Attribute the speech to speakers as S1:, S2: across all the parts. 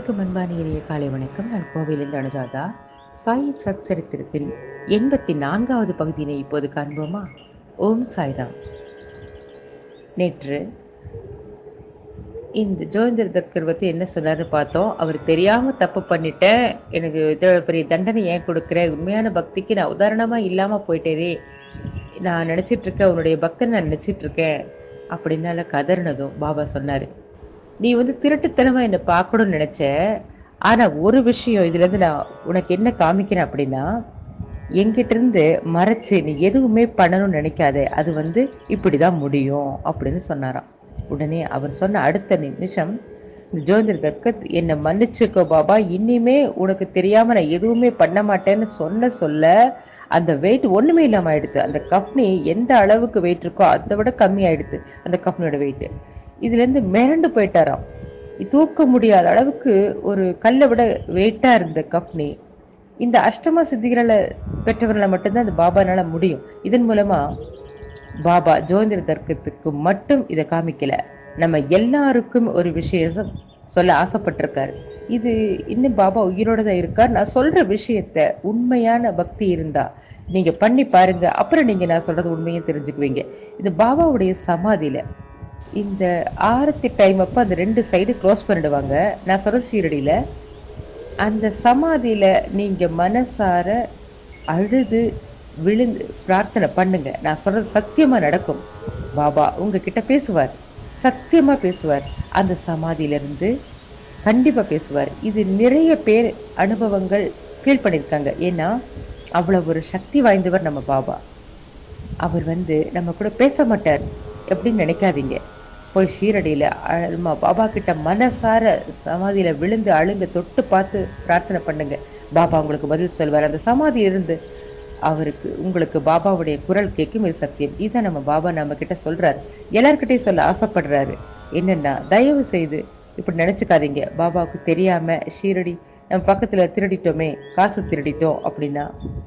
S1: அனைவருக்கும் அன்பான இனிய காலை வணக்கம் நான் கோவிலிருந்து அனுராதா சாய் சத் சரித்திரத்தின் எண்பத்தி நான்காவது பகுதியினை இப்போது காண்போமா ஓம் சாய்ராம் நேற்று இந்த ஜோதிந்தர் தக்கர் பத்தி என்ன சொன்னாரு பார்த்தோம் அவர் தெரியாம தப்பு பண்ணிட்டேன் எனக்கு இவ்வளவு பெரிய தண்டனை ஏன் கொடுக்குற உண்மையான பக்திக்கு நான் உதாரணமா இல்லாம போயிட்டேனே நான் நினைச்சிட்டு இருக்கேன் உன்னுடைய பக்தன் நான் நினைச்சிட்டு இருக்கேன் அப்படின்னால கதறினதும் பாபா சொன்னாரு நீ வந்து திருட்டுத்தனமா என்னை பார்க்கணும்னு நினைச்ச ஆனா ஒரு விஷயம் இதுல இருந்து நான் உனக்கு என்ன காமிக்கிறேன் அப்படின்னா என்கிட்ட இருந்து மறைச்சு நீ எதுவுமே பண்ணணும்னு நினைக்காத அது வந்து இப்படிதான் முடியும் அப்படின்னு சொன்னாராம் உடனே அவர் சொன்ன அடுத்த நிமிஷம் இந்த ஜோதிர் தர்கத் என்னை மன்னிச்சுக்கோ பாபா இனிமே உனக்கு தெரியாம நான் எதுவுமே பண்ண மாட்டேன்னு சொன்ன சொல்ல அந்த வெயிட் ஒண்ணுமே இல்லாம ஆயிடுது அந்த கப்னி எந்த அளவுக்கு வெயிட் இருக்கோ அதை விட கம்மி ஆயிடுது அந்த கப்னியோட வெயிட் இதுல இருந்து மிரண்டு போயிட்டாராம் தூக்க முடியாத அளவுக்கு ஒரு கல்லை விட வெயிட்டா இருந்த கப்னி இந்த அஷ்டம சித்திகளை பெற்றவர்களை மட்டும்தான் அந்த பாபானால முடியும் இதன் மூலமா பாபா ஜோதிர தர்க்கத்துக்கு மட்டும் இதை காமிக்கல நம்ம எல்லாருக்கும் ஒரு விஷயம் சொல்ல ஆசைப்பட்டிருக்காரு இது இன்னும் பாபா உயிரோட தான் இருக்கார் நான் சொல்ற விஷயத்த உண்மையான பக்தி இருந்தா நீங்க பண்ணி பாருங்க அப்புறம் நீங்க நான் சொல்றது உண்மையும் தெரிஞ்சுக்குவீங்க இது பாபாவுடைய சமாதியில இந்த ஆரத்தி டைம் அப்ப அந்த ரெண்டு சைடு க்ளோஸ் பண்ணிடுவாங்க நான் சொல்ற சீரடியில அந்த சமாதியில நீங்க மனசார அழுது விழுந்து பிரார்த்தனை பண்ணுங்க நான் சொல்றது சத்தியமா நடக்கும் பாபா உங்ககிட்ட பேசுவார் சத்தியமா பேசுவார் அந்த சமாதியில இருந்து கண்டிப்பா பேசுவார் இது நிறைய பேர் அனுபவங்கள் ஃபீல் பண்ணியிருக்காங்க ஏன்னா அவ்வளவு ஒரு சக்தி வாய்ந்தவர் நம்ம பாபா அவர் வந்து நம்ம கூட பேச மாட்டார் எப்படின்னு நினைக்காதீங்க போய் ஷீரடியில அம்மா பாபா கிட்ட மனசார சமாதியில விழுந்து அழுங்க தொட்டு பார்த்து பிரார்த்தனை பண்ணுங்க பாபா உங்களுக்கு பதில் சொல்வார் அந்த சமாதி இருந்து அவருக்கு உங்களுக்கு பாபாவுடைய குரல் கேட்கும் இது சத்தியம் இதை நம்ம பாபா நம்ம கிட்ட சொல்றாரு எல்லார்கிட்டையும் சொல்ல ஆசைப்படுறாரு என்னன்னா தயவு செய்து இப்படி நினைச்சுக்காதீங்க பாபாவுக்கு தெரியாம ஷீரடி நம்ம பக்கத்துல திருடிட்டோமே காசு திருடிட்டோம் அப்படின்னா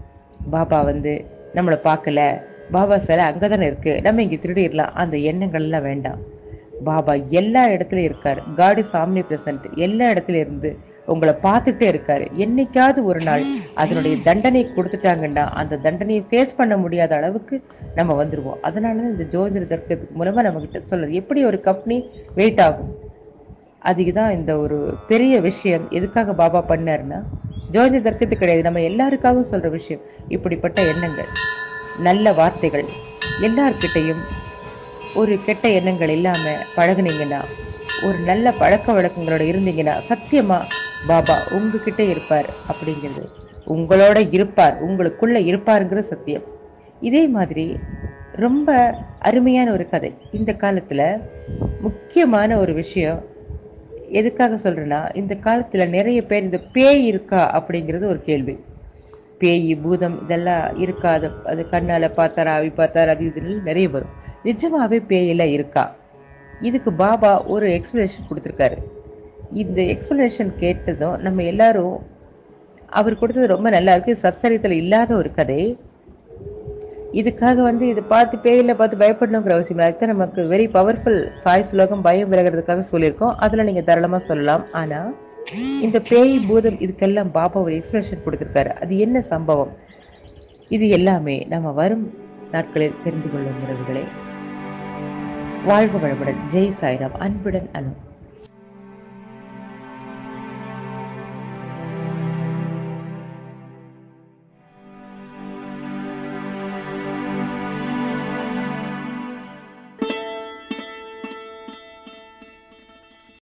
S1: பாபா வந்து நம்மளை பார்க்கல பாபா சிலை அங்கதானே இருக்கு நம்ம இங்க திருடிடலாம் அந்த எண்ணங்கள் எல்லாம் வேண்டாம் பாபா எல்லா இடத்துலயும் இருக்காரு காட் இஸ் ஆம்னி பிரசன்ட் எல்லா இடத்துல இருந்து உங்களை பார்த்துட்டே இருக்காரு என்னைக்காவது ஒரு நாள் அதனுடைய தண்டனை கொடுத்துட்டாங்கன்னா அந்த தண்டனையை ஃபேஸ் பண்ண முடியாத அளவுக்கு நம்ம வந்துருவோம் அதனாலதான் இந்த ஜோதிட தர்க்கத்துக்கு மூலமா நம்ம கிட்ட சொல்றது எப்படி ஒரு கம்பெனி வெயிட் ஆகும் அதுக்குதான் இந்த ஒரு பெரிய விஷயம் எதுக்காக பாபா பண்ணாருன்னா ஜோதிட தர்க்கத்து கிடையாது நம்ம எல்லாருக்காகவும் சொல்ற விஷயம் இப்படிப்பட்ட எண்ணங்கள் நல்ல வார்த்தைகள் எல்லார்கிட்டையும் ஒரு கெட்ட எண்ணங்கள் இல்லாம பழகுனீங்கன்னா ஒரு நல்ல பழக்க வழக்கங்களோட இருந்தீங்கன்னா சத்தியமா பாபா உங்ககிட்ட இருப்பார் அப்படிங்கிறது உங்களோட இருப்பார் உங்களுக்குள்ள இருப்பாருங்கிறது சத்தியம் இதே மாதிரி ரொம்ப அருமையான ஒரு கதை இந்த காலத்துல முக்கியமான ஒரு விஷயம் எதுக்காக சொல்றேன்னா இந்த காலத்துல நிறைய பேர் இந்த பேய் இருக்கா அப்படிங்கிறது ஒரு கேள்வி பேய் பூதம் இதெல்லாம் இருக்கா அது அது கண்ணால பார்த்தாரா அவி பார்த்தாரா அது இதுன்னு நிறைய வரும் நிஜமாவே பேயெல்லாம் இருக்கா இதுக்கு பாபா ஒரு எக்ஸ்பிளனேஷன் கொடுத்துருக்காரு இந்த எக்ஸ்பிளனேஷன் கேட்டதும் நம்ம எல்லாரும் அவர் கொடுத்தது ரொம்ப நல்லா இருக்கு சத்சரித்தில் இல்லாத ஒரு கதை இதுக்காக வந்து இதை பார்த்து பேயில பார்த்து பயப்படணுங்கிற அவசியம் இல்லை அதுதான் நமக்கு வெரி பவர்ஃபுல் சாய் ஸ்லோகம் பயம் விலகிறதுக்காக சொல்லியிருக்கோம் அதுல நீங்க தாராளமா சொல்லலாம் ஆனா இந்த பேய் பூதம் இதுக்கெல்லாம் பாபா ஒரு எக்ஸ்பிளேஷன் கொடுத்திருக்காரு அது என்ன சம்பவம் இது எல்லாமே நம்ம வரும் நாட்களில் தெரிந்து கொள்ளும் உறவுகளை வாழ்க வளமுடன் ஜெய் சாய்ராம் அன்புடன் அனு